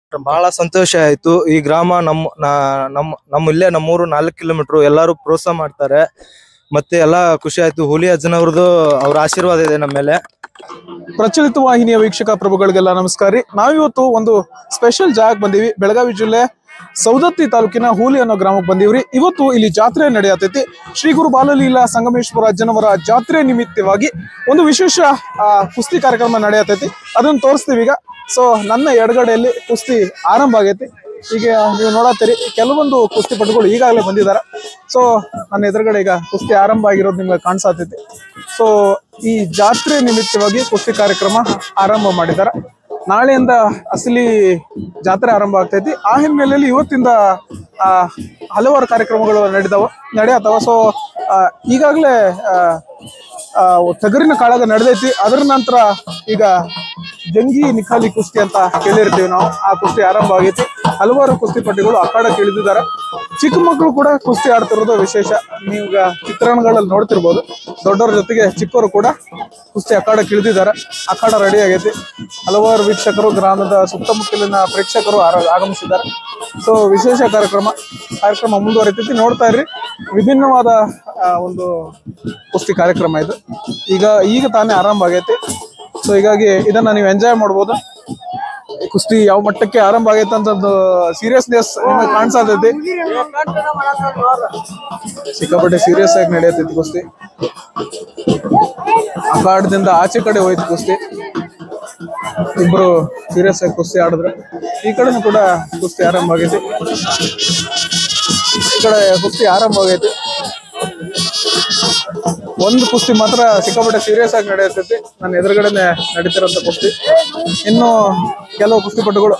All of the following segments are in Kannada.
ಬಹಳ ಸಂತೋಷ ಆಯ್ತು ಈ ಗ್ರಾಮ ನಮ್ಮ ನಾ- ನಮ್ಮ ನಮ್ಮ ಇಲ್ಲೇ ನಮ್ಮೂರು ನಾಲ್ಕು ಕಿಲೋಮೀಟರ್ ಎಲ್ಲಾರು ಪ್ರೋತ್ಸಾಹ ಮಾಡ್ತಾರೆ ಮತ್ತೆ ಎಲ್ಲಾ ಖುಷಿ ಆಯ್ತು ಹುಲಿ ಅಜ್ಜನವ್ರದ್ದು ಅವ್ರ ಆಶೀರ್ವಾದ ಇದೆ ನಮ್ಮ ಮೇಲೆ ಪ್ರಚಲಿತ ವಾಹಿನಿಯ ವೀಕ್ಷಕ ಪ್ರಭುಗಳಿಗೆಲ್ಲ ನಮಸ್ಕಾರ ರೀ ನಾವಿವತ್ತು ಒಂದು ಸ್ಪೆಷಲ್ ಜಾಗಕ್ಕೆ ಬಂದೀವಿ ಬೆಳಗಾವಿ ಜಿಲ್ಲೆ ಸೌದತ್ತಿ ತಾಲೂಕಿನ ಹೂಲಿ ಅನ್ನೋ ಗ್ರಾಮಕ್ಕೆ ಬಂದೀವ್ರಿ ಇವತ್ತು ಇಲ್ಲಿ ಜಾತ್ರೆ ನಡೆಯತೈತಿ ಶ್ರೀ ಗುರು ಬಾಲಲೀಲಾ ಸಂಗಮೇಶ್ವರ ಅಜ್ಜನವರ ಜಾತ್ರೆ ನಿಮಿತ್ತವಾಗಿ ಒಂದು ವಿಶೇಷ ಆ, ಕುಸ್ತಿ ಕಾರ್ಯಕ್ರಮ ನಡೆಯತೈತಿ ಅದನ್ನ ತೋರಿಸ್ತೀವಿ ಈಗ ಸೊ ನನ್ನ ಎಡಗಡೆಯಲ್ಲಿ ಕುಸ್ತಿ ಆರಂಭ ಆಗೈತಿ ಈಗ ನೀವು ನೋಡತ್ತೀರಿ ಕೆಲವೊಂದು ಕುಸ್ತಿಪಟುಗಳು ಈಗಾಗಲೇ ಬಂದಿದ್ದಾರೆ ಸೊ ನನ್ನ ಎದುರುಗಡೆ ಈಗ ಕುಸ್ತಿ ಆರಂಭ ಆಗಿರೋದು ನಿಮ್ಗೆ ಕಾಣಿಸತೈತಿ ಸೊ ಈ ಜಾತ್ರೆ ನಿಮಿತ್ತವಾಗಿ ಕುಸ್ತಿ ಕಾರ್ಯಕ್ರಮ ಆರಂಭ ಮಾಡಿದ್ದಾರೆ ನಾಳೆಯಿಂದ ಅಸಲಿ ಜಾತ್ರೆ ಆರಂಭ ಆಗ್ತೈತಿ ಆ ಹಿನ್ನೆಲೆಯಲ್ಲಿ ಇವತ್ತಿಂದ ಆ, ಹಲವಾರು ಕಾರ್ಯಕ್ರಮಗಳು ನಡೆದವ ನಡೆಯತ್ತವ ಸೊ ಈಗಾಗಲೇ ತಗರಿನ ಕಾಳಗ ನಡೆದೈತಿ ಅದರ ನಂತರ ಈಗ ಜಂಗಿ ನಿಖಾಲಿ ಕುಸ್ತಿ ಅಂತ ಕೇಳಿರ್ತೀವಿ ನಾವು ಆ ಕುಸ್ತಿ ಆರಂಭ ಆಗೈತಿ ಹಲವಾರು ಕುಸ್ತಿಪಟುಗಳು ಅಖಾಡಕ್ಕೆ ಇಳಿದಿದ್ದಾರೆ ಚಿಕ್ಕ ಮಕ್ಕಳು ಕೂಡ ಕುಸ್ತಿ ಆಡ್ತಿರೋದು ವಿಶೇಷ ನೀವೀಗ ಚಿತ್ರಣಗಳಲ್ಲಿ ನೋಡ್ತಿರ್ಬೋದು ದೊಡ್ಡವ್ರ ಜೊತೆಗೆ ಚಿಕ್ಕವರು ಕೂಡ ಕುಸ್ತಿ ಅಖಾಡಕ್ಕೆ ಇಳಿದಿದ್ದಾರೆ ಅಖಾಡ ರೆಡಿ ಆಗೈತಿ ಹಲವಾರು ವೀಕ್ಷಕರು ಗ್ರಾಮದ ಸುತ್ತಮುತ್ತಲಿನ ಪ್ರೇಕ್ಷಕರು ಆರ- ಆಗಮಿಸಿದ್ದಾರೆ ಸೊ ವಿಶೇಷ ಕಾರ್ಯಕ್ರಮ ಕಾರ್ಯಕ್ರಮ ಮುಂದುವರಿತೈತಿ ನೋಡ್ತಾ ಇರ್ರಿ ವಿಭಿನ್ನವಾದ ಆ, ಒಂದು ಕುಸ್ತಿ ಕಾರ್ಯಕ್ರಮ ಇದು ಈಗ ಈಗ ತಾನೇ ಆರಂಭ ಆಗೈತಿ ಸೊ ಹೀಗಾಗಿ ಇದನ್ನ ನೀವು ಎಂಜಾಯ್ ಮಾಡ್ಬೋದು ಈ ಕುಸ್ತಿ ಯಾವ ಮಟ್ಟಕ್ಕೆ ಆರಂಭ ಆಗೈತೆ ಅಂತ ಒಂದು ಸೀರಿಯಸ್ನೆಸ್ ನಿಮಗೆ ಕಾಣಿಸತೈತಿ ಸಿಕ್ಕಾಪಟ್ಟೆ ಸೀರಿಯಸ್ ಆಗಿ ನಡೆಯತೈತಿ ಕುಸ್ತಿ ಅಖಾಡದಿಂದ ಆಚೆ ಕಡೆ ಹೋಯ್ತು ಕುಸ್ತಿ ಇಬ್ರು ಸೀರಿಯಸ್ ಆಗಿ ಕುಸ್ತಿ ಆಡಿದ್ರು ಈ ಕಡೆನೂ ಕೂಡ ಕುಸ್ತಿ ಆರಂಭ ಆಗೈತಿ ಈ ಕಡೆ ಕುಸ್ತಿ ಆರಂಭ ಆಗೈತಿ ಒಂದು ಕುಸ್ತಿ ಮಾತ್ರ ಸಿಕ್ಕಾಪಟ್ಟೆ ಸೀರಿಯಸ್ ಆಗಿ ನಡೆಯತೈತಿ ನನ್ನ ಎದುರುಗಡೆನೆ ನಡೀತಿರೋಂಥ ಕುಸ್ತಿ ಇನ್ನು ಕೆಲವು ಕುಸ್ತಿಪಟುಗಳು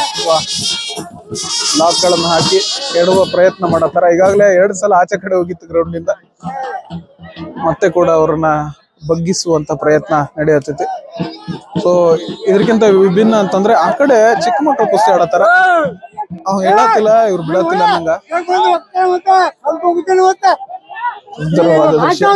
ಲಾಕ್ಗಳನ್ನು ಹಾಕಿ ಎಡುವ ಪ್ರಯತ್ನ ಮಾಡತ್ತಾರ ಈಗಾಗಲೇ ಎರಡು ಸಲ ಆಚೆ ಕಡೆ ಹೋಗಿತ್ತು ಗ್ರೌಂಡ್ನಿಂದ ಮತ್ತೆ ಕೂಡ ಅವ್ರನ್ನ ಬಗ್ಗಿಸುವಂತ ಪ್ರಯತ್ನ ನಡೆಯತೈತಿ ಸೊ ಇದಕ್ಕಿಂತ ವಿಭಿನ್ನ ಅಂತಂದ್ರೆ ಆ ಕಡೆ ಚಿಕ್ಕ ಮಕ್ಕಳು ಕುಸ್ತಿ ಆಡತ್ತಾರ ಅವ್ ಹೇಳತ್ತಿಲ್ಲ ಇವ್ರು ಬಿಡತ್ತಿಲ್ಲ ನಂಗ ಸುಂದರವಾದ ದೃಶ್ಯ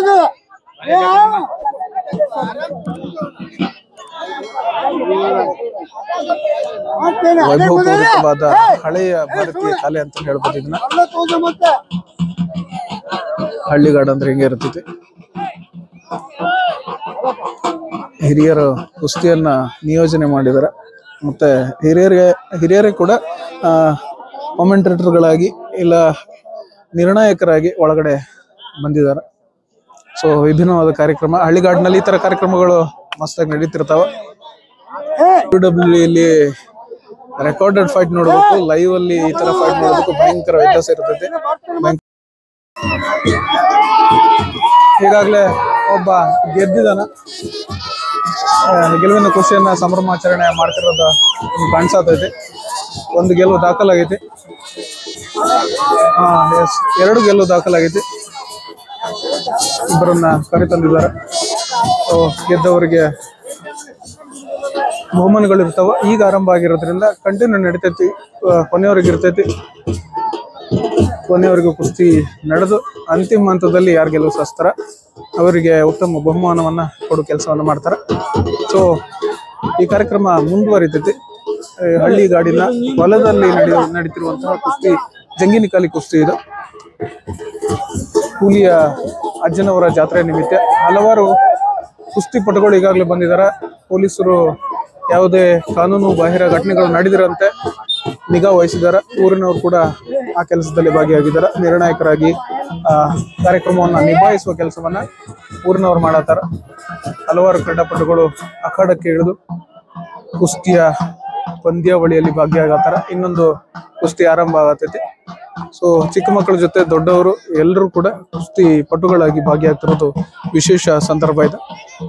ವೈಭವಪೂರಿತವಾದ ಹಳೆಯ ಭಾರತೀಯ ಕಲೆ ಅಂತ ಹೇಳ್ಬೋದು ಇದನ್ನ ಹಳ್ಳಿಗಾಡು ಅಂದ್ರೆ ಹಿಂಗೆ ಇರ್ತೈತಿ ಹಿರಿಯರು ಕುಸ್ತಿಯನ್ನ ನಿಯೋಜನೆ ಮಾಡಿದ್ದಾರೆ ಮತ್ತೆ ಹಿರಿಯರಿಗೆ ಹಿರಿಯರೇ ಕೂಡ ಕಾಮೆಂಟೇಟರ್ಗಳಾಗಿ ಇಲ್ಲ ನಿರ್ಣಾಯಕರಾಗಿ ಒಳಗಡೆ ಬಂದಿದ್ದಾರೆ ಸೊ ವಿಭಿನ್ನವಾದ ಕಾರ್ಯಕ್ರಮ ಹಳ್ಳಿಗಾಡಿನಲ್ಲಿ ಈ ತರ ಕಾರ್ಯಕ್ರಮಗಳು ಮಸ್ತಾಗಿ ನಡೀತಿರ್ತಾವ ಡಬ್ಲ್ಯೂ ಇಲ್ಲಿ ರೆಕಾರ್ಡೆಡ್ ಫೈಟ್ ನೋಡಬೇಕು ಲೈವ್ ಅಲ್ಲಿ ಈ ತರ ಫೈಟ್ ನೋಡೋದಕ್ಕೂ ಭಯಂಕರ ವ್ಯತ್ಯಾಸ ಇರ್ತೈತಿ ಭಯಂಕರ ಈಗಾಗಲೇ ಒಬ್ಬ ಗೆದ್ದಿದಾನ ಆ, ಗೆಲುವಿನ ಖುಷಿಯನ್ನ ಸಂಭ್ರಮಾಚರಣೆ ಮಾಡ್ತಿರೋದು ನಿಮ್ಗೆ ಕಾಣಿಸತೈತಿ ಒಂದು ಗೆಲುವು ದಾಖಲಾಗೈತಿ ಹಾ ಎಸ್ ಎರಡು ಗೆಲುವು ದಾಖಲಾಗೈತಿ ಇಬ್ಬರನ್ನ ಕರೆತಂದಿದ್ದಾರೆ ಸೊ ಗೆದ್ದವರಿಗೆ ಬಹುಮಾನಗಳಿರ್ತಾವ ಈಗ ಆರಂಭ ಆಗಿರೋದ್ರಿಂದ ಕಂಟಿನ್ಯೂ ನಡಿತೈತಿ ಆ, ಕೊನೆಯವರೆಗೆ ಇರ್ತೈತಿ ಕೊನೆಯವರೆಗೂ ಕುಸ್ತಿ ನಡೆದು ಅಂತಿಮ ಹಂತದಲ್ಲಿ ಯಾರು ಗೆಲುವು ಸಾಸ್ತಾರ ಅವರಿಗೆ ಉತ್ತಮ ಬಹುಮಾನವನ್ನ ಕೊಡೋ ಕೆಲಸವನ್ನ ಮಾಡ್ತಾರ ಸೊ ಈ ಕಾರ್ಯಕ್ರಮ ಮುಂದುವರಿತೈತಿ ಆ, ಹಳ್ಳಿ ಗಾಡಿನ ಹೊಲದಲ್ಲಿ ನಡಿ ನಡೀತಿರುವಂತಹ ಕುಸ್ತಿ ಜಂಗಿನಿಕಾಲಿ ಕುಸ್ತಿ ಇದು ಕೂಲಿಯ ಅಜ್ಜನವರ ಜಾತ್ರೆ ನಿಮಿತ್ತ ಹಲವಾರು ಕುಸ್ತಿಪಟುಗಳು ಈಗಾಗಲೇ ಬಂದಿದ್ದಾರೆ ಪೊಲೀಸರು ಯಾವುದೇ ಕಾನೂನು ಬಾಹಿರ ಘಟನೆಗಳು ನಡೆದಿರಂತೆ ನಿಗಾ ವಹಿಸಿದ್ದಾರೆ ಊರಿನವರು ಕೂಡ ಆ ಕೆಲಸದಲ್ಲಿ ಭಾಗಿಯಾಗಿದ್ದಾರೆ ನಿರ್ಣಾಯಕರಾಗಿ ಆ ಕಾರ್ಯಕ್ರಮವನ್ನ ನಿಭಾಯಿಸುವ ಕೆಲಸವನ್ನ ಊರಿನವ್ರು ಮಾಡತ್ತಾರ ಹಲವಾರು ಕ್ರೀಡಾಪಟುಗಳು ಅಖಾಡಕ್ಕೆ ಇಳಿದು ಕುಸ್ತಿಯ ಪಂದ್ಯಾವಳಿಯಲ್ಲಿ ಭಾಗಿಯಾಗತ್ತಾರ ಇನ್ನೊಂದು ಕುಸ್ತಿ ಆರಂಭ ಆಗತೈತಿ ಸೊ ಚಿಕ್ಕ ಮಕ್ಕಳ ಜೊತೆ ದೊಡ್ಡವರು ಎಲ್ಲರೂ ಕೂಡ ಕುಸ್ತಿ ಪಟುಗಳಾಗಿ ಭಾಗಿಯಾಗ್ತಿರೋದು ವಿಶೇಷ ಸಂದರ್ಭ ಇದೆ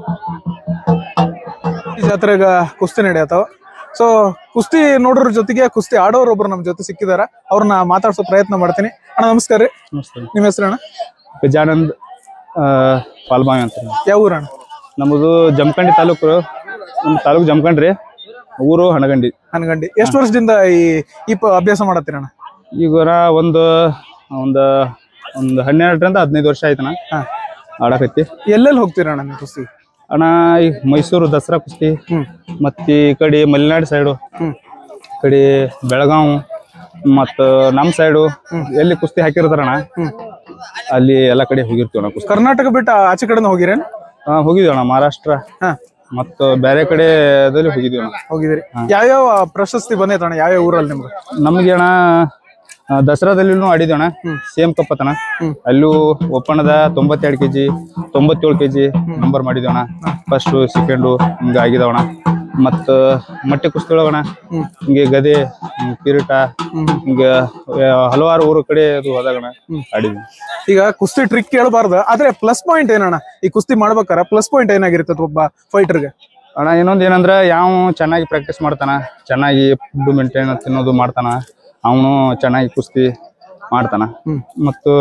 ಈ ಜಾತ್ರೆಗ ಕುಸ್ತಿ ನಡೆಯತ್ತಾವ ಸೊ ಕುಸ್ತಿ ನೋಡೋರ ಜೊತೆಗೆ ಕುಸ್ತಿ ಆಡೋರು ಒಬ್ರು ನಮ್ಮ ಜೊತೆ ಸಿಕ್ಕಿದಾರ ಅವ್ರನ್ನ ಮಾತಾಡ್ಸೋ ಪ್ರಯತ್ನ ಮಾಡ್ತೀನಿ ಅಣ್ಣ ನಮಸ್ಕಾರ ರೀ ನಮಸ್ತೆ ನಿಮ್ಮ ಹೆಸರು ಅಣ್ಣ ಗಜಾನಂದ್ ಆ, ಪಾಲ್ಬಾವಿ ಅಂತ ಯಾವ ಊರಣ್ಣ ನಮ್ಮದು ಜಮಖಂಡಿ ತಾಲೂಕು ನಮ್ಮ ತಾಲೂಕು ಜಮಖಂಡ್ರಿ ಊರು ಹಣಗಂಡಿ ಹನಗಂಡಿ ಎಷ್ಟು ವರ್ಷದಿಂದ ಈ ಈ ಪ- ಅಭ್ಯಾಸ ಮಾಡತ್ತೀರಣ್ಣ ಈಗ ನಾ ಒಂದು ಒಂದು ಒಂದು ಹನ್ನೆರಡರಿಂದ ಹದಿನೈದು ವರ್ಷ ಆಯ್ತಣ್ಣ ಹಾ ಆಡಕತ್ತಿ ಎಲ್ಲೆಲ್ಲಿ ಹೋಗ್ತೀರಣ್ಣ ನೀವು ಕುಸ್ತಿ ಅಣ್ಣ ಈ ಮೈಸೂರು ದಸರಾ ಕುಸ್ತಿ ಹ್ಮ್ ಮತ್ತೆ ಈ ಕಡೆ ಮಲೆನಾಡು ಸೈಡು ಹ್ಮ್ ಕಡೆ ಬೆಳಗಾವ್ ಮತ್ತು ನಮ್ಮ ಸೈಡು ಎಲ್ಲಿ ಕುಸ್ತಿ ಹಾಕಿರ್ತಾರಣ್ಣ ಅಲ್ಲಿ ಎಲ್ಲ ಕಡೆ ಹೋಗಿರ್ತೀವಿ ಅಣ್ಣ ಕುಸ್ತಿ ಕರ್ನಾಟಕ ಬಿಟ್ಟು ಆಚೆ ಕಡೆನ ಹೋಗಿರೇನ್ ಹಾ, ಹೋಗಿದ್ವಿ ಅಣ್ಣ ಮಹಾರಾಷ್ಟ್ರ ಹಾ ಮತ್ತು ಬೇರೆ ಕಡೆದಲ್ಲಿ ಹೋಗಿದ್ವಿ ಅಣ್ಣ ಹೋಗಿದಿರಿ ಯಾವ್ಯಾವ ಪ್ರಶಸ್ತಿ ಬಂದೈತಣ್ಣ ಯಾವ್ಯಾವ ಊರಲ್ಲಿ ನಿಮ್ಗೆ ನಮ್ಗೆ ಅಣ್ಣ ಆ, ದಸರಾದಲ್ಲಿನೂ ಆಡಿದ್ವಿ ಅಣ್ಣ ಸೇಮ್ ಕಪ್ ಅತ್ತಣ್ಣ ಅಲ್ಲೂ ಒಪ್ಪಣದ ತೊಂಬತ್ತೆರಡು ಕೆಜಿ ತೊಂಬತ್ತೇಳು ಕೆಜಿ ನಂಬರ್ ಮಾಡಿದ್ವಿ ಅಣ್ಣ ಫಸ್ಟ್ ಸೆಕೆಂಡು ಹಿಂಗ ಆಗಿದಾವಣ ಮತ್ತ ಮಟ್ಟೆ ಕುಸ್ತಿ ಒಳಗಣ ಹಿಂಗೆ ಗದೆ ಹಿಂಗ್ ಕಿರೀಟ ಹಿಂಗ ಆ, ಹಲವಾರು ಊರ ಕಡೆ ಅದು ಹೋದಾಗಣ ಆಡಿದ್ವಿ ಈಗ ಕುಸ್ತಿ ಟ್ರಿಕ್ ಕೇಳಬಾರ್ದು ಆದ್ರೆ ಪ್ಲಸ್ ಪಾಯಿಂಟ್ ಏನಣ್ಣ ಈ ಕುಸ್ತಿ ಮಾಡ್ಬೇಕಾರ ಪ್ಲಸ್ ಪಾಯಿಂಟ್ ಏನಾಗಿರ್ತದೆ ಒಬ್ಬ ಫೈಟರ್ಗೆ ಅಣ್ಣ ಇನ್ನೊಂದ್ ಏನಂದ್ರ ಯಾವ ಚೆನ್ನಾಗಿ ಪ್ರಾಕ್ಟೀಸ್ ಮಾಡ್ತಾನ ಚೆನ್ನಾಗಿ ಫುಡ್ ಮೇಂಟೈನ್ ತಿನ್ನೋದು ಮಾಡ್ತಾನ ಅವನು ಚೆನ್ನಾಗಿ ಕುಸ್ತಿ ಮಾಡ್ತಾನ ಮತ್ತು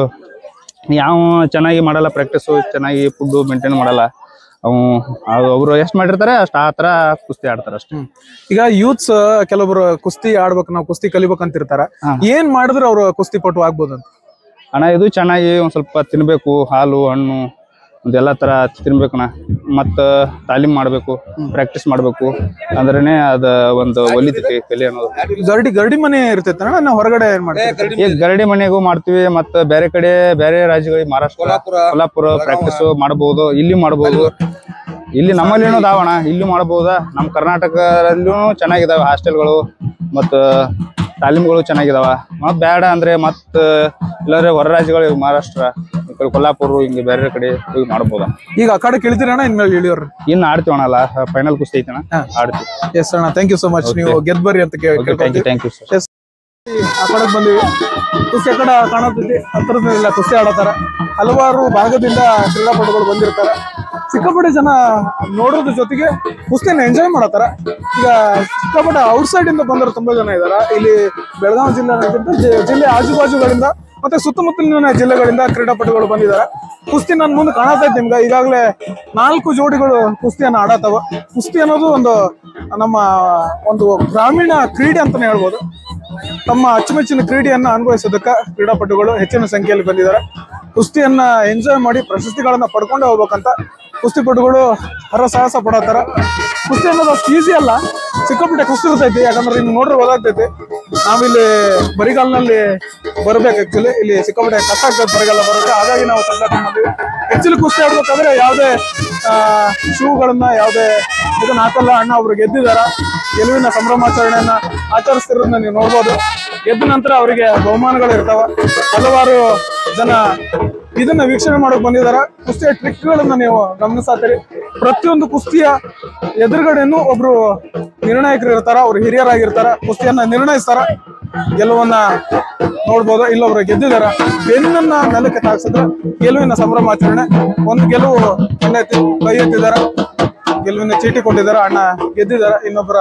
ಯಾವ ಚೆನ್ನಾಗಿ ಮಾಡಲ್ಲ ಪ್ರಾಕ್ಟೀಸು ಚೆನ್ನಾಗಿ ಫುಡ್ ಮೇಂಟೈನ್ ಮಾಡಲ್ಲ ಅವು ಅವರು ಎಷ್ಟು ಮಾಡಿರ್ತಾರೆ ಅಷ್ಟು ಆ ತರ ಕುಸ್ತಿ ಆಡ್ತಾರ ಅಷ್ಟೇ ಈಗ ಯೂತ್ಸ್ ಕೆಲವೊಬ್ರು ಕುಸ್ತಿ ಆಡ್ಬೇಕು ನಾವು ಕುಸ್ತಿ ಕಲಿಬೇಕಂತಿರ್ತಾರ ಹಾ. ಏನ್ ಮಾಡಿದ್ರೆ ಅವ್ರು ಕುಸ್ತಿ ಪಟು ಆಗ್ಬೋದಂತ ಅಣ್ಣ ಇದು ಚೆನ್ನಾಗಿ ಒಂದ್ ಸ್ವಲ್ಪ ತಿನ್ಬೇಕು ಹಾಲು ಹಣ್ಣು ಅದೆಲ್ಲ ತರ ತಿನ್ಬೇಕಣ್ಣ ಮತ್ತ ತಾಲೀಮ್ ಮಾಡ್ಬೇಕು ಪ್ರಾಕ್ಟೀಸ್ ಮಾಡ್ಬೇಕು ಅಂದ್ರೇನೆ ಅದ ಒಂದು ಒಲಿತೈತಿ ಕಲಿ ಅನ್ನೋದು ಗರಡಿ ಗರಡಿ ಮನೆ ಇರ್ತೈತಣ್ಣ ನಾವು ಹೊರಗಡೆ ಏನ್ ಮಾಡ್ತೀವಿ ಈಗ ಗರಡಿ ಮನೆಗೂ ಮಾಡ್ತೀವಿ ಮತ್ತ ಬೇರೆ ಕಡೆ ಬೇರೆ ರಾಜ್ಯಗಳಿಗೆ ಮಹಾರಾಷ್ಟ್ರ ಕೊಲ್ಲಾಪುರ ಪ್ರಾಕ್ಟೀಸ್ ಮಾಡಬಹುದು ಇಲ್ಲಿ ಮಾಡಬಹುದು ಇಲ್ಲಿ ನಮ್ಮಲ್ಲಿ ಅದಾವಣ ಇಲ್ಲಿ ಮಾಡಬಹುದ ನಮ್ಮ ಕರ್ನಾಟಕದಲ್ಲೂ ಚೆನ್ನಾಗಿದಾವೆ ಹಾಸ್ಟೆಲ್ಗಳು ಮತ್ತ ತಾಲೀಮ್ಗಳು ಚೆನ್ನಾಗಿದಾವ ಮತ್ ಬೇಡ ಅಂದ್ರೆ ಮತ್ ಇಲ್ಲಾಂದ್ರೆ ಹೊರ ರಾಜ್ಯಗಳು ಮಹಾರಾಷ್ಟ್ರ ಈ ಕಡೆ ಕೊಲ್ಲಾಪುರ ಹಿಂಗೆ ಬೇರೆ ಕಡೆ ಹೋಗಿ ಮಾಡಬಹುದ ಈಗ ಆ ಕಡೆ ಕೇಳ್ತೀರಣ್ಣ ಇನ್ಮೇಲೆ ಇಳಿಯೋರು ಇನ್ನು ಆಡ್ತೀವಣ್ಣ ಫೈನಲ್ ಕುಸ್ತಿ ಐತಣ್ಣ ಆಡ್ತೀವಿ ಎಸ್ ಅಣ್ಣ ಥ್ಯಾಂಕ್ ಯು ಸೊ ಮಚ್ ನೀವು ಗೆದ್ ಬರ್ರಿ ಅಂತ ಕೇ- ಥ್ಯಾಂಕ್ ಯು ಕೇಳ್ಕೊತೀವಿ ಥ್ಯಾಂಕ್ ಯು ಸರ್ ಎಸ್ ಆ ಕಡೆ ಬಂದಿವಿ ಕುಸ್ತಿ ಆ ಕಡೆ ಕಾಣತೈತಿ ಹತ್ರದಿಂದ ಕುಸ್ತಿ ಆಡತಾರ ಹಲವಾರು ಭಾಗದಿಂದ ಕ್ರೀಡಾಪಟುಗಳು ಬಂದಿರ್ತಾರ ಸಿಕ್ಕಾಪಟ್ಟೆ ಜನ ನೋಡೋದ್ರ ಜೊತೆಗೆ ಕುಸ್ತಿನ ಎಂಜಾಯ್ ಮಾಡತಾರ ಈಗ ಸಿಕ್ಕಾಪಟ್ಟೆ ಔಟ್ ಸೈಡ್ ಇಂದ ಬಂದವರು ತುಂಬಾ ಜನ ಇದಾರ ಇಲ್ಲಿ ಬೆಳಗಾವಿ ಜಿಲ್ಲೆ ಅನ್ನೋದಕ್ಕಿಂತ ಜಿ- ಜಿಲ್ಲೆ ಆಜುಬಾಜುಗಳಿಂದ ಮತ್ತೆ ಸುತ್ತಮುತ್ತಲಿನ ಜಿಲ್ಲೆಗಳಿಂದ ಕ್ರೀಡಾಪಟುಗಳು ಬಂದಿದ್ದಾರೆ ಕುಸ್ತಿ ನನ್ನ ಮುಂದೆ ಕಾಣತೈತಿ ನಿಮ್ಗೆ ಈಗಾಗಲೇ ನಾಲ್ಕು ಜೋಡಿಗಳು ಕುಸ್ತಿಯನ್ನ ಆಡತಾವ ಕುಸ್ತಿ ಅನ್ನೋದು ಒಂದು ನಮ್ಮ ಒಂದು ಗ್ರಾಮೀಣ ಕ್ರೀಡೆ ಅಂತಾನೆ ಹೇಳ್ಬೋದು ತಮ್ಮ ಅಚ್ಚುಮೆಚ್ಚಿನ ಕ್ರೀಡೆಯನ್ನ ಅನುಭವಿಸೋದಕ್ಕೆ ಕ್ರೀಡಾಪಟುಗಳು ಹೆಚ್ಚಿನ ಸಂಖ್ಯೆಯಲ್ಲಿ ಬಂದಿದ್ದಾರೆ ಕುಸ್ತಿಯನ್ನ ಎಂಜಾಯ್ ಮಾಡಿ ಪ್ರಶಸ್ತಿಗಳನ್ನ ಪಡ್ಕೊಂಡು ಹೋಗ್ಬೇಕಂತ ಕುಸ್ತಿಪಟುಗಳು ಹರಸಾಹಸ ಪಡತ್ತಾರ ಕುಸ್ತಿ ಅನ್ನೋದು ಅಷ್ಟು ಈಸಿ ಅಲ್ಲ ಸಿಕ್ಕಾಪಟ್ಟೆ ಕುಸ್ತಿ ಇರ್ತೈತಿ ಯಾಕಂದ್ರೆ ನಿಮ್ಗೆ ನೋಡ್ರೆ ಗೊತ್ತಾಗ್ತೈತಿ ನಾವಿಲ್ಲಿ ಬರಿಗಾಲ್ನಲ್ಲಿ ಬರ್ಬೇಕು ಆಕ್ಚುಲಿ ಇಲ್ಲಿ ಸಿಕ್ಕಾಪಟ್ಟೆ ಕಷ್ಟ ಆಗ್ತದೆ ಬರಿಗಾಲ ಬರೋಕೆ ಹಾಗಾಗಿ ನಾವು ತಂಡ ಬಂದಿವಿ ಆಕ್ಚುಲಿ ಕುಸ್ತಿ ಆಡ್ಬೇಕಾದ್ರೆ ಯಾವುದೇ ಶೂಗಳನ್ನ ಯಾವುದೇ ಇದನ್ನ ಹಾಕಲ್ಲ ಅಣ್ಣ ಒಬ್ರು ಗೆದ್ದಿದಾರ ಗೆಲುವಿನ ಸಂಭ್ರಮಾಚರಣೆಯನ್ನ ಆಚರಿಸ್ತಿರೋದನ್ನ ನೀವು ನೋಡ್ಬೋದು ಗೆದ್ದ ನಂತರ ಅವರಿಗೆ ಬಹುಮಾನಗಳು ಇರ್ತಾವ ಹಲವಾರು ಜನ ಇದನ್ನ ವೀಕ್ಷಣೆ ಮಾಡಕ್ ಬಂದಿದಾರ ಕುಸ್ತಿಯ ಟ್ರಿಕ್ಗಳನ್ನ ನೀವು ಗಮನಿಸತ್ತೀರಿ ಪ್ರತಿಯೊಂದು ಕುಸ್ತಿಯ ಎದುರುಗಡೆನೂ ಒಬ್ರು ನಿರ್ಣಾಯಕರು ಇರ್ತಾರ ಅವ್ರು ಹಿರಿಯರಾಗಿರ್ತಾರ ಕುಸ್ತಿಯನ್ನ ನಿರ್ಣಯಿಸ್ತಾರ ಗೆಲುವನ್ನ ನೋಡ್ಬೋದು ಇಲ್ಲೊಬ್ರು ಗೆದ್ದಿದಾರ ಬೆನ್ನನ್ನ ನೆಲಕ್ಕೆ ತಾಗಿಸಿದ್ರೆ ಗೆಲುವಿನ ಸಂಭ್ರಮಾಚರಣೆ ಒಂದು ಗೆಲುವು ಎಲ್ಲೈತಿ ಕೈ ಎತ್ತಿದಾರ ಗೆಲುವಿನ ಚೀಟಿ ಕೊಟ್ಟಿದಾರ ಅಣ್ಣ ಗೆದ್ದಿದಾರ ಇನ್ನೊಬ್ಬರ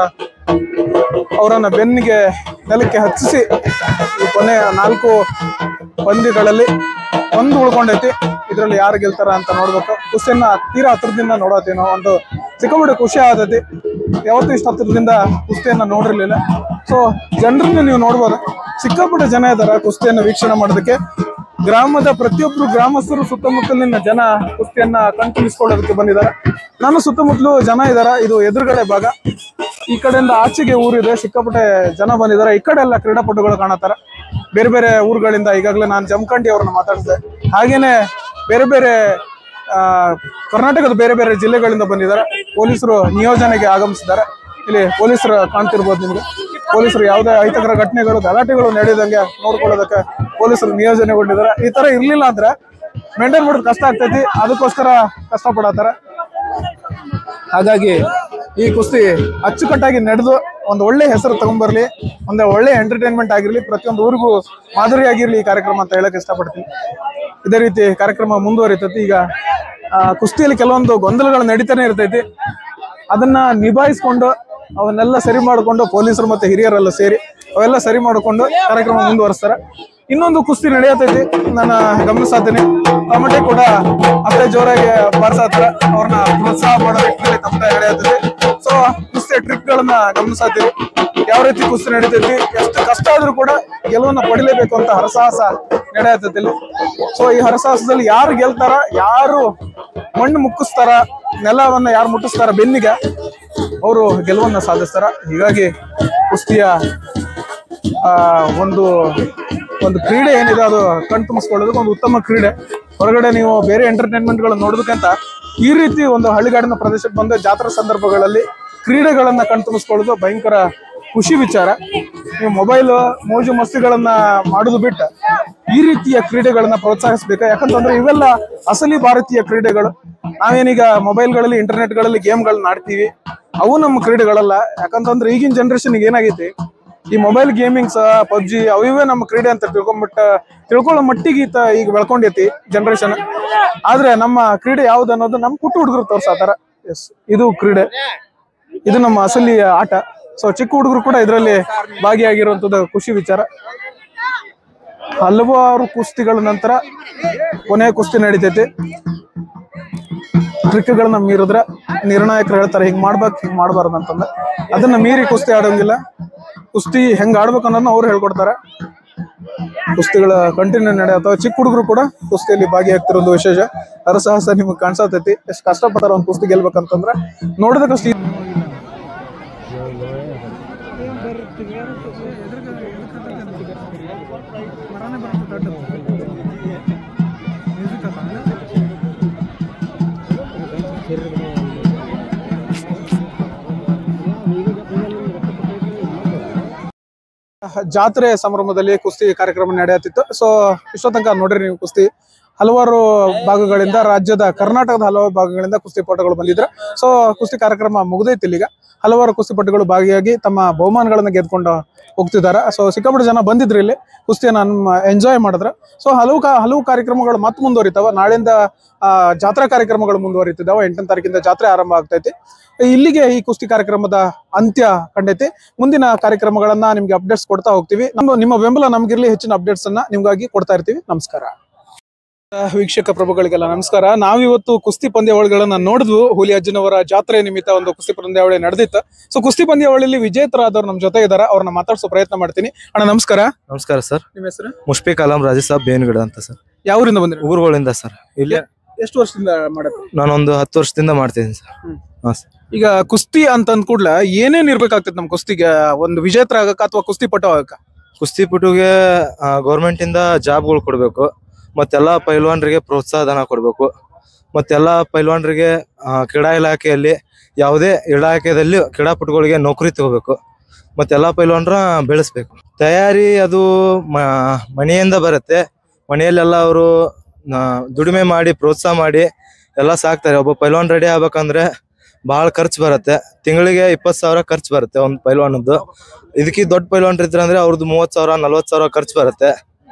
ಅವರನ್ನ ಬೆನ್ನಿಗೆ ನೆಲಕ್ಕೆ ಹಚ್ಚಿಸಿ ಈ ಕೊನೆಯ ನಾಲ್ಕು ಪಂದ್ಯಗಳಲ್ಲಿ ಒಂದು ಉಳ್ಕೊಂಡೈತಿ ಇದರಲ್ಲಿ ಯಾರು ಗೆಲ್ತಾರ ಅಂತ ನೋಡ್ಬೇಕು ಕುಸ್ತಿಯನ್ನ ತೀರಾ ಹತ್ರದಿಂದ ನೋಡತ್ತೀವಿ ನಾವು ಒಂದು ಸಿಕ್ಕಾಪಟ್ಟೆ ಖುಷಿ ಆಗತೈತಿ ಯಾವತ್ತೂ ಇಷ್ಟ ಹತ್ರದಿಂದ ಕುಸ್ತಿಯನ್ನ ನೋಡಿರ್ಲಿಲ್ಲ ಸೊ ಜನರನ್ನ ನೀವು ನೋಡ್ಬೋದು ಸಿಕ್ಕಾಪಟ್ಟೆ ಜನ ಇದಾರ ಕುಸ್ತಿಯನ್ನ ವೀಕ್ಷಣೆ ಮಾಡೋದಕ್ಕೆ ಗ್ರಾಮದ ಪ್ರತಿಯೊಬ್ರು ಗ್ರಾಮಸ್ಥರು ಸುತ್ತಮುತ್ತಲಿನ ಜನ ಕುಸ್ತಿಯನ್ನ ಕಣ್ತುಳಿಸ್ಕೊಳ್ಳೋದಕ್ಕೆ ಬಂದಿದ್ದಾರೆ ನಾನು ಸುತ್ತಮುತ್ತಲು ಜನ ಇದಾರ ಇದು ಎದುರುಗಡೆ ಭಾಗ ಈ ಕಡೆಯಿಂದ ಆಚೆಗೆ ಊರಿದೆ ಸಿಕ್ಕಾಪಟ್ಟೆ ಜನ ಬಂದಿದ್ದಾರೆ ಈ ಕಡೆ ಎಲ್ಲ ಕ್ರೀಡಾಪಟುಗಳು ಕಾಣತ್ತಾರ ಬೇರೆ ಬೇರೆ ಊರುಗಳಿಂದ ಈಗಾಗಲೇ ನಾನು ಜಮಖಂಡಿ ಅವ್ರನ್ನ ಮಾತಾಡಿಸಿದೆ ಹಾಗೇನೆ ಬೇರೆ ಬೇರೆ ಆ, ಕರ್ನಾಟಕದ ಬೇರೆ ಬೇರೆ ಜಿಲ್ಲೆಗಳಿಂದ ಬಂದಿದ್ದಾರೆ ಪೊಲೀಸರು ನಿಯೋಜನೆಗೆ ಆಗಮಿಸಿದ್ದಾರೆ ಇಲ್ಲಿ ಪೊಲೀಸರು ಕಾಣ್ತಿರ್ಬೋದು ನಿಮ್ಗೆ ಪೊಲೀಸರು ಯಾವುದೇ ಅಹಿತಕರ ಘಟನೆಗಳು ಗಲಾಟೆಗಳು ನಡೆಯದಂಗೆ ನೋಡ್ಕೊಳ್ಳೋದಕ್ಕೆ ಪೊಲೀಸರು ನಿಯೋಜನೆಗೊಂಡಿದ್ದಾರೆ ಈ ತರ ಇರ್ಲಿಲ್ಲ ಅಂದ್ರೆ ಮೇಂಟೈನ್ ಮಾಡೋದು ಕಷ್ಟ ಆಗ್ತೈತಿ ಅದಕ್ಕೋಸ್ಕರ ಕಷ್ಟಪಡತ್ತಾರ ಹಾಗಾಗಿ ಈ ಕುಸ್ತಿ ಅಚ್ಚುಕಟ್ಟಾಗಿ ನಡೆದು ಒಂದು ಒಳ್ಳೆ ಹೆಸರು ತಗೊಂಡ್ಬರ್ಲಿ ಒಂದು ಒಳ್ಳೆ ಎಂಟರ್ಟೈನ್ಮೆಂಟ್ ಆಗಿರ್ಲಿ ಪ್ರತಿಯೊಂದು ಊರಿಗೂ ಮಾದರಿಯಾಗಿರ್ಲಿ ಈ ಕಾರ್ಯಕ್ರಮ ಅಂತ ಹೇಳಕ್ ಇಷ್ಟಪಡ್ತೀನಿ ಇದೇ ರೀತಿ ಕಾರ್ಯಕ್ರಮ ಮುಂದುವರಿತೈತಿ ಈಗ ಆ, ಕುಸ್ತಿಯಲ್ಲಿ ಕೆಲವೊಂದು ಗೊಂದಲಗಳು ನಡೀತಾನೆ ಇರ್ತೈತಿ ಅದನ್ನ ನಿಭಾಯಿಸ್ಕೊಂಡು ಅವನ್ನೆಲ್ಲ ಸರಿ ಮಾಡಿಕೊಂಡು ಪೊಲೀಸರು ಮತ್ತೆ ಹಿರಿಯರೆಲ್ಲ ಸೇರಿ ಅವೆಲ್ಲ ಸರಿ ಮಾಡಿಕೊಂಡು ಕಾರ್ಯಕ್ರಮ ಮುಂದುವರಿಸ್ತಾರೆ ಇನ್ನೊಂದು ಕುಸ್ತಿ ನಡೆಯತೈತಿ ನಾನು ಗಮನಿಸ್ತೀನಿ ಟಮಟೆ ಕೂಡ ಅಷ್ಟೇ ಜೋರಾಗಿ ಬಾರ್ಸತ್ತಾರ ಅವ್ರನ್ನ ಪ್ರೋತ್ಸಾಹ ಮಾಡೋ ನಿಟ್ಟಿನಲ್ಲಿ ತಮ್ಮದೇ ನಡೆಯತೈತಿ ಸೊ ಕುಸ್ತಿಯ ಟ್ರಿಕ್ ಗಳನ್ನ ಗಮನಿಸತ್ತೀವಿ ಯಾವ ರೀತಿ ಕುಸ್ತಿ ನಡೀತೈತಿ ಎಷ್ಟು ಕಷ್ಟ ಆದ್ರೂ ಕೂಡ ಗೆಲುವನ್ನ ಪಡಿಲೇಬೇಕು ಅಂತ ಹರಸಾಹಸ ನಡೆಯತೈತಿ ಇಲ್ಲಿ ಸೊ ಈ ಹರಸಾಹಸದಲ್ಲಿ ಯಾರು ಗೆಲ್ತಾರ ಯಾರು ಮಣ್ಣು ಮುಕ್ಕಿಸ್ತಾರ ನೆಲವನ್ನ ಯಾರು ಮುಟ್ಟಿಸ್ತಾರ ಬೆನ್ನಿಗೆ ಅವರು ಗೆಲುವನ್ನ ಸಾಧಿಸ್ತಾರ ಹೀಗಾಗಿ ಕುಸ್ತಿಯ ಆ, ಒಂದು ಒಂದು ಕ್ರೀಡೆ ಏನಿದೆ ಅದು ಕಣ್ ತುಂಬಿಸ್ಕೊಳ್ಳೋದಕ್ಕೆ ಒಂದು ಉತ್ತಮ ಕ್ರೀಡೆ ಹೊರಗಡೆ ನೀವು ಬೇರೆ ಎಂಟರ್ಟೈನ್ಮೆಂಟ್ಗಳನ್ನ ನೋಡೋದಕ್ಕಿಂತ ಈ ರೀತಿ ಒಂದು ಹಳ್ಳಿಗಾಡಿನ ಪ್ರದೇಶಕ್ಕೆ ಬಂದ ಜಾತ್ರಾ ಸಂದರ್ಭಗಳಲ್ಲಿ ಕ್ರೀಡೆಗಳನ್ನ ಕಣ್ ತುಂಬಿಸ್ಕೊಳ್ಳೋದು ಭಯಂಕರ ಖುಷಿ ವಿಚಾರ ನೀವು ಮೊಬೈಲ್ ಮೋಜು ಮಸ್ತಿಗಳನ್ನ ಮಾಡೋದು ಬಿಟ್ಟು ಈ ರೀತಿಯ ಕ್ರೀಡೆಗಳನ್ನ ಪ್ರೋತ್ಸಾಹಿಸ್ಬೇಕು ಯಾಕಂತಂದ್ರೆ ಇವೆಲ್ಲ ಅಸಲಿ ಭಾರತೀಯ ಕ್ರೀಡೆಗಳು ನಾವೇನೀಗ ಮೊಬೈಲ್ಗಳಲ್ಲಿ ಇಂಟರ್ನೆಟ್ಗಳಲ್ಲಿ ಗೇಮ್ಗಳನ್ನ ಆಡ್ತೀವಿ ಅವು ನಮ್ಮ ಕ್ರೀಡೆಗಳಲ್ಲ ಯಾಕಂತಂದ್ರೆ ಈಗಿನ ಜನರೇಷನ್ಗೆ ಏನಾಗೈತಿ ಈ ಮೊಬೈಲ್ ಗೇಮಿಂಗ್ಸ್ ಪಬ್ಜಿ ಅವಿವೇ ನಮ್ಮ ಕ್ರೀಡೆ ಅಂತ ತಿಳ್ಕೊಂಬಿಟ್ಟ ತಿಳ್ಕೊಳ್ಳೋ ಮಟ್ಟಿಗೆ ಈತ ಈಗ ಬೆಳ್ಕೊಂಡೈತಿ ಜನರೇಷನ್ ಆದ್ರೆ ನಮ್ಮ ಕ್ರೀಡೆ ಯಾವ್ದು ಅನ್ನೋದು ನಮ್ಮ ಪುಟ್ಟ ಹುಡುಗರು ತೋರ್ಸಾತಾರ ಎಸ್ ಇದು ಕ್ರೀಡೆ ಇದು ನಮ್ಮ ಅಸಲಿ ಆಟ ಸೊ ಚಿಕ್ಕ ಹುಡುಗರು ಕೂಡ ಇದರಲ್ಲಿ ಭಾಗಿಯಾಗಿರುವಂತದ್ದು ಖುಷಿ ವಿಚಾರ ಹಲವಾರು ಕುಸ್ತಿಗಳ ನಂತರ ಕೊನೆಯ ಕುಸ್ತಿ ನಡೀತೈತಿ ಟ್ರಿಕ್ಗಳನ್ನ ಮೀರಿದ್ರೆ ನಿರ್ಣಾಯಕರು ಹೇಳ್ತಾರೆ ಹಿಂಗ್ ಮಾಡ್ಬೇಕು ಹಿಂಗ್ ಮಾಡ್ಬಾರ್ದು ಅಂತಂದ ಅದನ್ನ ಮೀರಿ ಕುಸ್ತಿ ಆಡೋಂಗಿಲ್ಲ ಕುಸ್ತಿ ಹೆಂಗ್ ಆಡ್ಬೇಕು ಅನ್ನೋದನ್ನ ಅವ್ರು ಹೇಳ್ಕೊಡ್ತಾರೆ ಕುಸ್ತಿಗಳ ಕಂಟಿನ್ಯೂ ನಡೆಯತ್ತವ ಚಿಕ್ಕ ಹುಡುಗರು ಕೂಡ ಕುಸ್ತಿಯಲ್ಲಿ ಭಾಗಿಯಾಗ್ತಿರೋದು ವಿಶೇಷ ಹರಸಾಹಸ ನಿಮ್ಗೆ ಕಾಣಿಸತೈತಿ ಎಷ್ಟು ಕಷ್ಟಪಟ್ಟಾರ ಒಂದು ಕುಸ್ತಿ ಗೆಲ್ಬೇಕಂತಂದ್ರೆ ನೋಡೋದಕ್ಕಷ್ಟು ಜಾತ್ರೆ ಸಂಭ್ರಮದಲ್ಲಿ ಕುಸ್ತಿ ಕಾರ್ಯಕ್ರಮ ನಡೆಯುತ್ತಿತ್ತು ಸೊ ಇಷ್ಟೋ ತನಕ ನೋಡ್ರಿ ನೀವು ಕುಸ್ತಿ ಹಲವಾರು ಭಾಗಗಳಿಂದ ರಾಜ್ಯದ ಕರ್ನಾಟಕದ ಹಲವಾರು ಭಾಗಗಳಿಂದ ಕುಸ್ತಿಪಟುಗಳು ಬಂದಿದ್ರು ಸೊ ಕುಸ್ತಿ ಕಾರ್ಯಕ್ರಮ ಮುಗ್ದೈತಿ ಇಲ್ಲಿಗ ಹಲವಾರು ಕುಸ್ತಿಪಟುಗಳು ಭಾಗಿಯಾಗಿ ತಮ್ಮ ಬಹುಮಾನಗಳನ್ನ ಗೆದ್ಕೊಂಡು ಹೋಗ್ತಿದ್ದಾರೆ ಸೊ ಸಿಕ್ಕಾಪಟ್ಟೆ ಜನ ಬಂದಿದ್ರು ಇಲ್ಲಿ ಕುಸ್ತಿಯನ್ನ ಎಂಜಾಯ್ ಮಾಡಿದ್ರು ಸೊ ಹಲವು ಕಾ ಹಲವು ಕಾರ್ಯಕ್ರಮಗಳು ಮತ್ತೆ ಮುಂದುವರಿತಾವ ನಾಳೆಯಿಂದ ಆ, ಜಾತ್ರಾ ಕಾರ್ಯಕ್ರಮಗಳು ಮುಂದುವರಿತಿದ್ದಾವೆ ಎಂಟನೇ ತಾರೀಕಿಂದ ಜಾತ್ರೆ ಆರಂಭ ಆಗ್ತೈತಿ ಇಲ್ಲಿಗೆ ಈ ಕುಸ್ತಿ ಕಾರ್ಯಕ್ರಮದ ಅಂತ್ಯ ಕಂಡೈತಿ ಮುಂದಿನ ಕಾರ್ಯಕ್ರಮಗಳನ್ನ ನಿಮ್ಗೆ ಅಪ್ಡೇಟ್ಸ್ ಕೊಡ್ತಾ ಹೋಗ್ತೀವಿ ನಮ್ಮ ನಿಮ್ಮ ಬೆಂಬಲ ನಮ್ಗಿರ್ಲಿ ಹೆಚ್ಚಿನ ಅಪ್ಡೇಟ್ಸ್ ಅನ್ನ ನಿಮ್ಗಾಗಿ ಕೊಡ್ತಾ ಇರ್ತೀವಿ ನಮಸ್ಕಾರ ಆ, ವೀಕ್ಷಕ ಪ್ರಭುಗಳಿಗೆಲ್ಲ ನಮಸ್ಕಾರ ನಾವಿವತ್ತು ಕುಸ್ತಿ ಪಂದ್ಯಾವಳಿಗಳನ್ನ ನೋಡಿದ್ವು ಹುಲಿ ಅಜ್ಜನವರ ಜಾತ್ರೆ ನಿಮಿತ್ತ ಒಂದು ಕುಸ್ತಿ ಪಂದ್ಯಾವಳಿ ನಡೆದಿತ್ತು ಸೊ ಕುಸ್ತಿ ಪಂದ್ಯಾವಳಿಯಲ್ಲಿ ವಿಜೇತರಾದವ್ರು ನಮ್ಮ ಜೊತೆ ಇದಾರೆ ಅವ್ರನ್ನ ಮಾತಾಡ್ಸೋ ಪ್ರಯತ್ನ ಮಾಡ್ತೀನಿ ಅಣ್ಣ ನಮಸ್ಕಾರ ನಮಸ್ಕಾರ ಸರ್ ನಿಮ್ಮ ಹೆಸರು ಮುಷ್ಫಿಕ್ ಅಲಾಂ ರಾಜಿ ಸಾಬ್ ಬೇನ್ಗಿಡ ಅಂತ ಸರ್ ಯಾವ ಊರಿಂದ ಬಂದ್ರಿ ಊರುಗಳಿಂದ ಸರ್ ಇಲ್ಲಿ ಎಷ್ಟು ವರ್ಷದಿಂದ ಮಾಡತ್ರಿ ನಾನೊಂದು ಹತ್ತು ವರ್ಷದಿಂದ ಮಾಡ್ತಿದ್ದೀನಿ ಸರ್ ಹ್ಮ್. ಹಾ ಸರ್ ಈಗ ಕುಸ್ತಿ ಅಂತ ಅಂದ್ಕೂಡ್ಲ ಏನೇನ್ ಇರ್ಬೇಕಾಗ್ತೈತಿ ನಮ್ ಕುಸ್ತಿಗೆ ಒಂದು ವಿಜೇತರ ಆಗಕ್ಕ ಅಥವಾ ಕುಸ್ತಿ ಪಟು ಆಗಕ್ಕ ಕುಸ್ತಿಪಟುಗೆ ಗೌರ್ಮೆಂಟ್ ಇಂದ ಜಾಬ್ಗಳು ಕೊಡಬೇಕು ಮತ್ತೆಲ್ಲ ಪೈಲ್ವಾನ್ರಿಗೆ ಪ್ರೋತ್ಸಾಹಧನ ಕೊಡಬೇಕು ಮತ್ತೆಲ್ಲ ಪೈಲ್ವಾನ್ರಿಗೆ ಆ, ಕ್ರೀಡಾ ಇಲಾಖೆಯಲ್ಲಿ ಯಾವುದೇ ಇಲಾಖೆಯಲ್ಲಿ ಕ್ರೀಡಾಪಟುಗಳಿಗೆ ನೌಕರಿ ತಗೋಬೇಕು ಮತ್ತೆಲ್ಲ ಪೈಲ್ವಾನ್ರ ಬೆಳೆಸ್ಬೇಕು ತಯಾರಿ ಅದು ಮ- ಮನೆಯಿಂದ ಬರುತ್ತೆ ಮನೆಯಲ್ಲೆಲ್ಲ ಅವರು ದುಡಿಮೆ ಮಾಡಿ ಪ್ರೋತ್ಸಾಹ ಮಾಡಿ ಎಲ್ಲ ಸಾಕ್ತಾರೆ ಒಬ್ಬ ಪೈಲ್ವಾನ್ ರೆಡಿ ಆಗ್ಬೇಕಂದ್ರೆ ಭಾಳ ಖರ್ಚು ಬರುತ್ತೆ ತಿಂಗಳಿಗೆ ಇಪ್ಪತ್ತು ಸಾವಿರ ಖರ್ಚು ಬರುತ್ತೆ ಒಂದು ಪೈಲ್ವಾನದ್ದು ಇದಕ್ಕೆ ದೊಡ್ಡ ಪೈಲ್ವಾನ್ ಇದ್ರೆ ಅಂದ್ರೆ ಅವ್ರದ್ದು ಮೂವತ್ ಸಾವಿರ ನಲ್ವತ್ ಸಾವಿರ ಖರ್ಚು ಬರುತ್ತೆ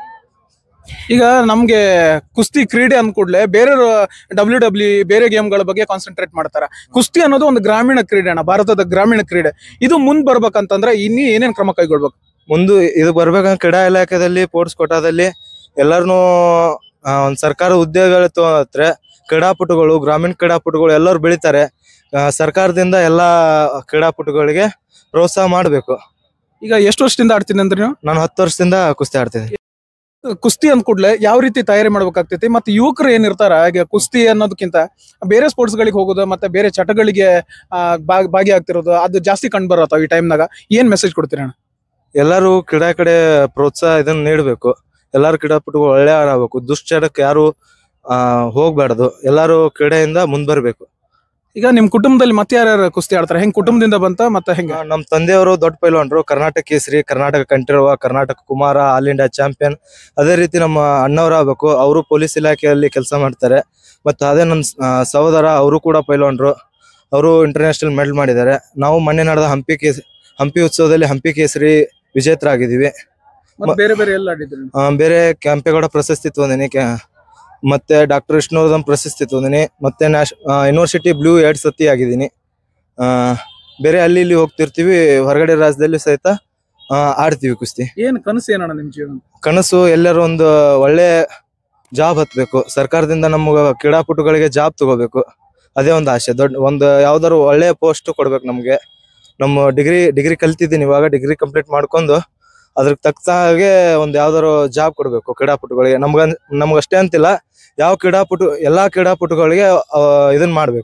ಈಗ ನಮ್ಗೆ ಕುಸ್ತಿ ಕ್ರೀಡೆ ಅಂದ್ಕೂಡ್ಲೆ ಬೇರೆ ಡಬ್ಲ್ಯೂ ಡಬ್ಲ್ಯೂ ಬೇರೆ ಗೇಮ್ಗಳ ಬಗ್ಗೆ ಕಾನ್ಸಂಟ್ರೇಟ್ ಮಾಡ್ತಾರ ಕುಸ್ತಿ ಅನ್ನೋದು ಒಂದು ಗ್ರಾಮೀಣ ಕ್ರೀಡೆ ಅಣ್ಣ ಭಾರತದ ಗ್ರಾಮೀಣ ಕ್ರೀಡೆ ಇದು ಮುಂದ್ ಬರ್ಬೇಕಂತಂದ್ರೆ ಇನ್ನೂ ಏನೇನ್ ಕ್ರಮ ಕೈಗೊಳ್ಬೇಕು ಮುಂದೆ ಇದು ಬರ್ಬೇಕಂದ್ರೆ ಕ್ರೀಡಾ ಇಲಾಖೆದಲ್ಲಿ ಸ್ಪೋರ್ಟ್ಸ್ ಕೋಟಾದಲ್ಲಿ ಎಲ್ಲಾರನು ಒಂದ್ ಸರ್ಕಾರ ಹುದ್ದೆಗಳು ತಗೋತ್ರೆ ಕ್ರೀಡಾಪಟುಗಳು ಗ್ರಾಮೀಣ ಕ್ರೀಡಾಪಟುಗಳು ಎಲ್ಲರೂ ಬೆಳಿತಾರೆ ಆ, ಸರ್ಕಾರದಿಂದ ಎಲ್ಲಾ ಕ್ರೀಡಾಪಟುಗಳಿಗೆ ಪ್ರೋತ್ಸಾಹ ಮಾಡಬೇಕು ಈಗ ಎಷ್ಟು ವರ್ಷದಿಂದ ಆಡ್ತೀನಿ ಅಂದ್ರೆ ನೀವು ನಾನು ಹತ್ತು ವರ್ಷದಿಂದ ಕುಸ್ತಿ ಆಡ್ತಿದ್ದೀನಿ ಕುಸ್ತಿ ಅಂದ್ಕೂಡ್ಲೆ ಯಾವ ರೀತಿ ತಯಾರಿ ಮಾಡ್ಬೇಕಾಗ್ತೈತಿ ಮತ್ತೆ ಯುವಕರು ಏನಿರ್ತಾರ ಈಗ ಕುಸ್ತಿ ಅನ್ನೋದಕ್ಕಿಂತ ಬೇರೆ ಸ್ಪೋರ್ಟ್ಸ್ ಗಳಿಗೆ ಹೋಗೋದು ಮತ್ತೆ ಬೇರೆ ಚಟಗಳಿಗೆ ಆ, ಭಾಗ್- ಭಾಗಿಯಾಗ್ತಿರೋದು ಅದು ಜಾಸ್ತಿ ಕಂಡು ಬರತ್ತಾವ ಈ ಟೈಮ್ನಾಗ ಏನ್ ಮೆಸೇಜ್ ಕೊಡ್ತೀರಿ ಅಣ್ಣ ಎಲ್ಲರೂ ಕ್ರೀಡಾ ಕಡೆ ಪ್ರೋತ್ಸಾಹ ಇದನ್ನ ನೀಡಬೇಕು ಎಲ್ಲಾರು ಕ್ರೀಡಾಪಟುಗಳು ಒಳ್ಳೆ ಆಡಬೇಕು ದುಶ್ಚಟಕ್ಕೆ ಯಾರು ಆ ಹೋಗ್ಬಾರ್ದು ಎಲ್ಲಾರು ಕ್ರೀಡೆಯಿಂದ ಮುಂದ್ ಬರ್ಬೇಕು ಈಗ ನಿಮ್ ಕುಟುಂಬದಲ್ಲಿ ಮತ್ತೆ ಯಾರ್ಯಾರು ಕುಸ್ತಿ ಆಡ್ತಾರೆ ಹೆಂಗ್ ಕುಟುಂಬದಿಂದ ಬಂತ ಮತ್ತೆ ಹೆಂಗ ಆ, ನಮ್ ತಂದೆಯವರು ದೊಡ್ಡ ಪೈಲ್ವಾನ್ರು Karnataka Kesari Karnataka Kanteerava Karnataka Kumara all India champion ಅದೇ ರೀತಿ ನಮ್ಮ ಅಣ್ಣವ್ರು ಆಗ್ಬೇಕು ಅವರು ಪೊಲೀಸ್ ಇಲಾಖೆಯಲ್ಲಿ ಕೆಲಸ ಮಾಡ್ತಾರೆ ಮತ್ತೆ ಅದೇ ನಮ್ಮ ಸ- ಆ, ಸಹೋದರ ಅವರು ಕೂಡ ಪೈಲ್ವಾನ್ರು ಅವರು ಇಂಟರ್ನ್ಯಾಷನಲ್ ಮೆಡಲ್ ಮಾಡಿದ್ದಾರೆ ನಾವು ಮೊನ್ನೆ ನಡೆದ ಹಂಪಿ ಕೇಸ್ ಹಂಪಿ ಉತ್ಸವದಲ್ಲಿ ಹಂಪಿ ಕೇಸರಿ ವಿಜೇತರಾಗಿದ್ದೀವಿ ಮತ್ತೆ ಬೇರೆ ಬೇರೆ ಎಲ್ಲ ಆಡಿದ್ರಿ ಆ, ಬೇರೆ ಕೆಂಪೇಗೌಡ ಪ್ರಶಸ್ತಿ ತೊಗೊಂಡಿನಿ ಕ್ಯಾ ಮತ್ತೆ ಡಾಕ್ಟರ್ ವಿಷ್ಣುವರ್ಧನ್ ಪ್ರಶಸ್ತಿ ತೊಗೊಂಡಿನಿ ಮತ್ತೆ ನ್ಯಾಷ್ ಯೂನಿವರ್ಸಿಟಿ ಬ್ಲೂ ಎರಡ್ ಸತಿ ಆಗಿದ್ದೀನಿ ಆ, ಬೇರೆ ಅಲ್ಲಿ ಇಲ್ಲಿ ಹೋಗ್ತಿರ್ತೀವಿ ಹೊರಗಡೆ ರಾಜ್ಯದಲ್ಲಿ ಸಹಿತ ಆ, ಆಡ್ತೀವಿ ಕುಸ್ತಿ ಏನ್ ಕನಸು ಏನಣ್ಣ ನಿಮ್ ಜೀವನ ಕನಸು ಎಲ್ಲರೂ ಒಂದು ಒಳ್ಳೆ ಜಾಬ್ ಹತ್ಬೇಕು ಸರ್ಕಾರದಿಂದ ನಮ್ಗೆ ಕ್ರೀಡಾಪಟುಗಳಿಗೆ ಜಾಬ್ ತಗೋಬೇಕು ಅದೇ ಒಂದು ಆಸೆ ದೊಡ್ಡ ಒಂದು ಯಾವ್ದಾದ್ರು ಒಳ್ಳೆ ಪೋಸ್ಟ್ ಕೊಡ್ಬೇಕು ನಮ್ಗೆ ನಮ್ಮ ಡಿಗ್ರಿ ಡಿಗ್ರಿ ಕಲ್ತಿದ್ದೀನಿ ಇವಾಗ ಡಿಗ್ರಿ ಕಂಪ್ಲೀಟ್ ಮಾಡ್ಕೊಂಡು ಅದ್ರ ತಕ್ಕ ಹಾಗೆ ಒಂದು ಯಾವ್ದಾದ್ರು ಜಾಬ್ ಕೊಡ್ಬೇಕು ಕ್ರೀಡಾಪಟುಗಳಿಗೆ ನಮ್ಗ ನಮ್ಗಷ್ಟೇ ಅಂತಿಲ್ಲ ಯಾವ ಕ್ರೀಡಾಪಟು ಎಲ್ಲಾ ಕ್ರೀಡಾಪಟುಗಳಿಗೆ ಆ, ಇದನ್ ಮಾಡ್ಬೇಕು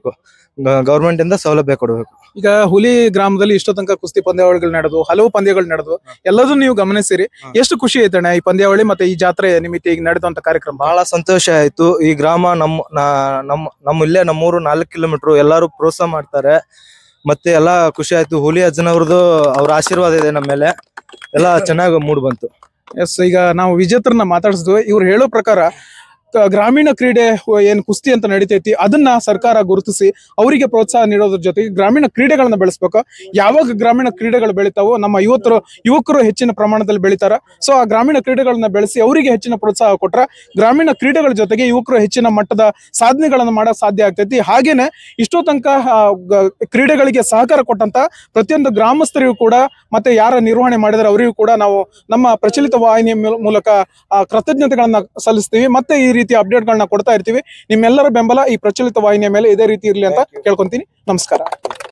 ಗೌರ್ಮೆಂಟ್ ಇಂದ ಸೌಲಭ್ಯ ಕೊಡಬೇಕು ಈಗ ಹುಲಿ ಗ್ರಾಮದಲ್ಲಿ ಇಷ್ಟೋ ತನಕ ಕುಸ್ತಿ ಪಂದ್ಯಾವಳಿಗಳು ನಡೆದು ಹಲವು ಪಂದ್ಯಗಳು ನಡೆದು ಎಲ್ಲದೂ ನೀವು ಗಮನಿಸಿರಿ ಹ್ಮ್. ಎಷ್ಟು ಖುಷಿ ಐತಣ್ಣ ಈ ಪಂದ್ಯಾವಳಿ ಮತ್ತೆ ಈ ಜಾತ್ರೆ ನಿಮಿತ್ತ ಈಗ ನಡೆದಂತ ಕಾರ್ಯಕ್ರಮ ಬಹಳ ಸಂತೋಷ ಆಯ್ತು ಈ ಗ್ರಾಮ ನಮ್ಮ ನಾ- ನಮ್ಮ ನಮ್ಮ ಇಲ್ಲೇ ನಮ್ಮೂರು ನಾಲ್ಕು ಕಿಲೋಮೀಟರ್ ಎಲ್ಲಾರು ಪ್ರೋತ್ಸಾಹ ಮಾಡ್ತಾರೆ ಮತ್ತೆ ಎಲ್ಲಾ ಖುಷಿ ಆಯ್ತು ಹುಲಿ ಅಜ್ಜನವ್ರದ್ದು ಅವ್ರ ಆಶೀರ್ವಾದ ಇದೆ ನಮ್ಮ ಮೇಲೆ ಎಲ್ಲ ಚೆನ್ನಾಗಿ ಮೂಡ್ ಬಂತು ಎಸ್ ಈಗ ನಾವು ವಿಜೇತರನ್ನ ಮಾತಾಡಿಸಿದ್ವಿ ಇವ್ರು ಹೇಳೋ ಪ್ರಕಾರ ಕ- ಗ್ರಾಮೀಣ ಕ್ರೀಡೆ ಹೊ- ಏನ್ ಕುಸ್ತಿ ಅಂತ ನಡೀತೈತಿ ಅದನ್ನ ಸರ್ಕಾರ ಗುರುತಿಸಿ ಅವರಿಗೆ ಪ್ರೋತ್ಸಾಹ ನೀಡೋದ್ರ ಜೊತೆಗೆ ಗ್ರಾಮೀಣ ಕ್ರೀಡೆಗಳನ್ನ ಬೆಳೆಸ್ಬೇಕು ಯಾವಾಗ ಗ್ರಾಮೀಣ ಕ್ರೀಡೆಗಳು ಬೆಳಿತಾವೋ ನಮ್ಮ ಯುವತರು ಯುವಕರು ಹೆಚ್ಚಿನ ಪ್ರಮಾಣದಲ್ಲಿ ಬೆಳಿತಾರ ಸೊ ಆ ಗ್ರಾಮೀಣ ಕ್ರೀಡೆಗಳನ್ನ ಬೆಳೆಸಿ ಅವರಿಗೆ ಹೆಚ್ಚಿನ ಪ್ರೋತ್ಸಾಹ ಕೊಟ್ರ ಗ್ರಾಮೀಣ ಕ್ರೀಡೆಗಳ ಜೊತೆಗೆ ಯುವಕರು ಹೆಚ್ಚಿನ ಮಟ್ಟದ ಸಾಧನೆಗಳನ್ನ ಮಾಡಕ್ ಸಾಧ್ಯ ಆಗ್ತೈತಿ ಹಾಗೇನೆ ಇಷ್ಟೋ ತನಕ ಆ, ಗ- ಕ್ರೀಡೆಗಳಿಗೆ ಸಹಕಾರ ಕೊಟ್ಟಂತ ಪ್ರತಿಯೊಂದು ಗ್ರಾಮಸ್ಥರಿಗೂ ಕೂಡ ಮತ್ತೆ ಯಾರ ನಿರ್ವಹಣೆ ಮಾಡಿದ್ರೆ ಅವರಿಗೂ ಕೂಡ ನಾವು ನಮ್ಮ ಪ್ರಚಲಿತ ವಾಹಿನಿಯ ಮೇಲ್- ಮೂಲಕ ಆ, ಕೃತಜ್ಞತೆಗಳನ್ನ ಸಲ್ಲಿಸ್ತೀವಿ ಮತ್ತೆ ಈ ರೀತಿಯ ಅಪ್ಡೇಟ್ಗಳನ್ನ ಕೊಡ್ತಾ ಇರ್ತೀವಿ ನಿಮ್ಮೆಲ್ಲರ ಬೆಂಬಲ ಈ ಪ್ರಚಲಿತ ವಾಹಿನಿಯ ಮೇಲೆ ಇದೇ ರೀತಿ ಇರ್ಲಿ ಅಂತ ಕೇಳ್ಕೊಂತೀನಿ ನಮಸ್ಕಾರ